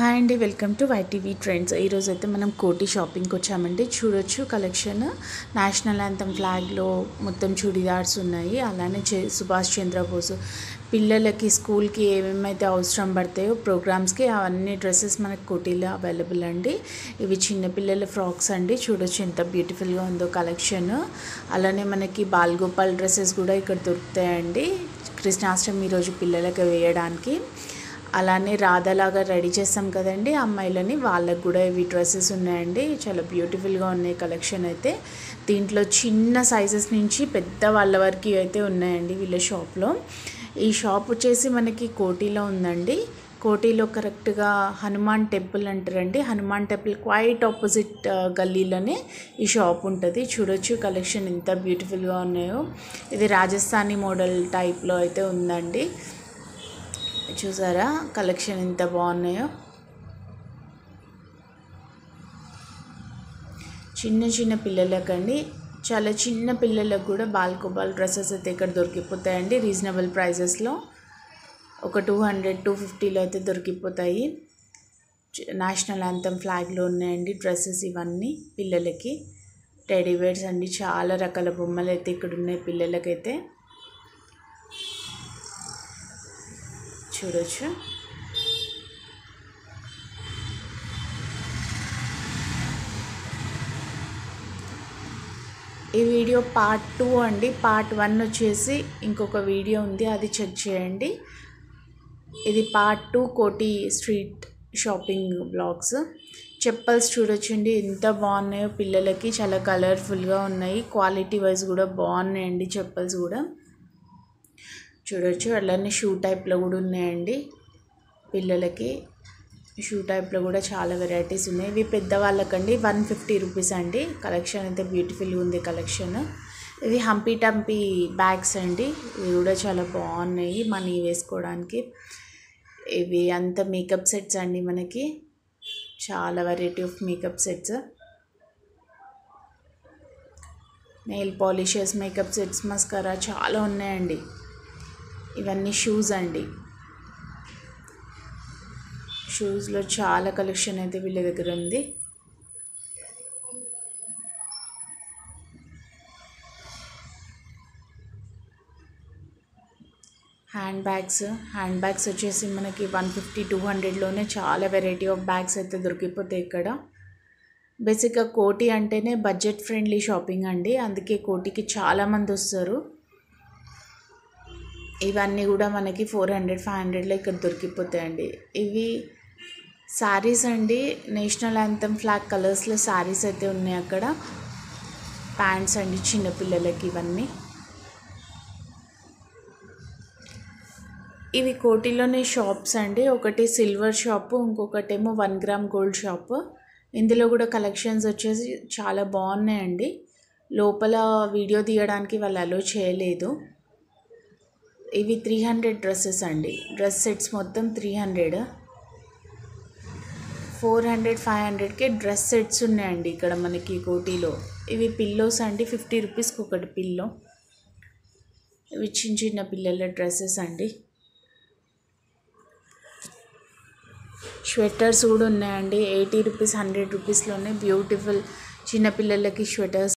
hi అండి welcome to YTV trends ఈరోజు అయితే మనం కోటి షాపింగ్కి వచ్చామండి చూడొచ్చు కలెక్షన్ నేషనల్ యాంథమ్ ఫ్లాగ్లో మొత్తం చుడిదార్స్ ఉన్నాయి అలానే చే సుభాష్ చంద్రబోస్ పిల్లలకి స్కూల్కి ఏమేమైతే అవసరం పడతాయో ప్రోగ్రామ్స్కి అవన్నీ డ్రెస్సెస్ మనకి కోటీలో అవైలబుల్ అండి ఇవి చిన్నపిల్లల ఫ్రాక్స్ అండి చూడొచ్చు ఎంత బ్యూటిఫుల్గా ఉందో కలెక్షన్ అలానే మనకి బాల్గోపాల్ డ్రెస్సెస్ కూడా ఇక్కడ దొరుకుతాయండి కృష్ణాష్టమి రోజు పిల్లలకి వేయడానికి అలానే రాధలాగా రెడీ చేస్తాం కదండి అమ్మాయిలని వాళ్ళకు కూడా ఇవి డ్రెస్సెస్ ఉన్నాయండి చాలా బ్యూటిఫుల్గా ఉన్నాయి కలెక్షన్ అయితే దీంట్లో చిన్న సైజెస్ నుంచి పెద్ద వాళ్ళ వరకు అయితే ఉన్నాయండి వీళ్ళ షాప్లో ఈ షాప్ వచ్చేసి మనకి కోటిలో ఉందండి కోటిలో కరెక్ట్గా హనుమాన్ టెంపుల్ అంటారండి హనుమాన్ టెంపుల్ క్వైట్ ఆపోజిట్ గల్లీలోనే ఈ షాప్ ఉంటుంది చూడొచ్చు కలెక్షన్ ఎంత బ్యూటిఫుల్గా ఉన్నాయో ఇది రాజస్థానీ మోడల్ టైప్లో అయితే ఉందండి చూసారా కలెక్షన్ ఎంత బాగున్నాయో చిన్న చిన్న పిల్లలకండి చాలా చిన్న పిల్లలకు కూడా బాల్కోబాల్ డ్రెస్సెస్ అయితే ఇక్కడ దొరికిపోతాయండి రీజనబుల్ ప్రైజెస్లో ఒక టూ హండ్రెడ్ టూ ఫిఫ్టీలో అయితే దొరికిపోతాయి నేషనల్ యాంథమ్ ఫ్లాగ్లో ఉన్నాయండి డ్రెస్సెస్ ఇవన్నీ పిల్లలకి టెడీ బేర్స్ అండి చాలా రకాల బొమ్మలు అయితే ఇక్కడ ఉన్నాయి పిల్లలకైతే చూడొచ్చు ఈ వీడియో పార్ట్ టూ అండి పార్ట్ వన్ వచ్చేసి ఇంకొక వీడియో ఉంది అది చెక్ చేయండి ఇది part two Koti street shopping blogs chappals చూడొచ్చండి ఎంత బాగున్నాయో పిల్లలకి చాలా కలర్ఫుల్గా ఉన్నాయి క్వాలిటీ వైజ్ కూడా బాగున్నాయండి చెప్పల్స్ కూడా చూడొచ్చు అలానే షూ టైప్లో కూడా ఉన్నాయండి పిల్లలకి షూ టైప్లో కూడా చాలా వెరైటీస్ ఉన్నాయి ఇవి పెద్దవాళ్ళకండి వన్ ఫిఫ్టీ రూపీస్ అండి కలెక్షన్ అయితే బ్యూటిఫుల్గా ఉంది కలెక్షన్ ఇవి హంపీ టంపీ బ్యాగ్స్ అండి ఇవి కూడా చాలా బాగున్నాయి మనీ వేసుకోవడానికి ఇవి అంత మేకప్ సెట్స్ అండి మనకి చాలా variety of makeup sets nail polishes makeup sets mascara చాలా ఉన్నాయండి ఇవన్నీ షూస్ అండి షూస్లో చాలా కలెక్షన్ అయితే వీళ్ళ దగ్గర ఉంది హ్యాండ్ బ్యాగ్స్ హ్యాండ్ బ్యాగ్స్ వచ్చేసి మనకి వన్ ఫిఫ్టీ టూ హండ్రెడ్లోనే చాలా వెరైటీ ఆఫ్ బ్యాగ్స్ అయితే దొరికిపోతాయి ఇక్కడ బేసిక్గా కోటి అంటేనే బడ్జెట్ ఫ్రెండ్లీ షాపింగ్ అండి అందుకే కోటికి చాలామంది వస్తారు ఇవన్నీ కూడా మనకి ఫోర్ హండ్రెడ్ ఫైవ్ హండ్రెడ్లో ఇక్కడ దొరికిపోతాయండి ఇవి శారీస్ అండి నేషనల్ యాంథమ్ ఫ్లాగ్ కలర్స్లో శారీస్ అయితే ఉన్నాయి అక్కడ ప్యాంట్స్ అండి చిన్నపిల్లలకి ఇవన్నీ ఇవి కోటిలోనే షాప్స్ అండి ఒకటి సిల్వర్ షాపు ఇంకొకటేమో వన్ గ్రామ్ గోల్డ్ షాప్ ఇందులో కూడా కలెక్షన్స్ వచ్చేసి చాలా బాగున్నాయండి లోపల వీడియో తీయడానికి వాళ్ళు అలో చేయలేదు ఇవి త్రీ హండ్రెడ్ డ్రెస్సెస్ అండి డ్రెస్ సెట్స్ మొత్తం three hundred four hundred five హండ్రెడ్కే డ్రెస్ సెట్స్ ఉన్నాయండి ఇక్కడ మనకి కోటీలో ఇవి పిల్లోస్ అండి ఫిఫ్టీ రూపీస్కి ఒకటి పిల్లో ఇవి చిన్న చిన్న పిల్లల డ్రెస్సెస్ అండి స్వెటర్స్ కూడా ఉన్నాయండి ఎయిటీ రూపీస్ హండ్రెడ్ రూపీస్లోనే బ్యూటిఫుల్ చిన్నపిల్లలకి స్వెటర్స్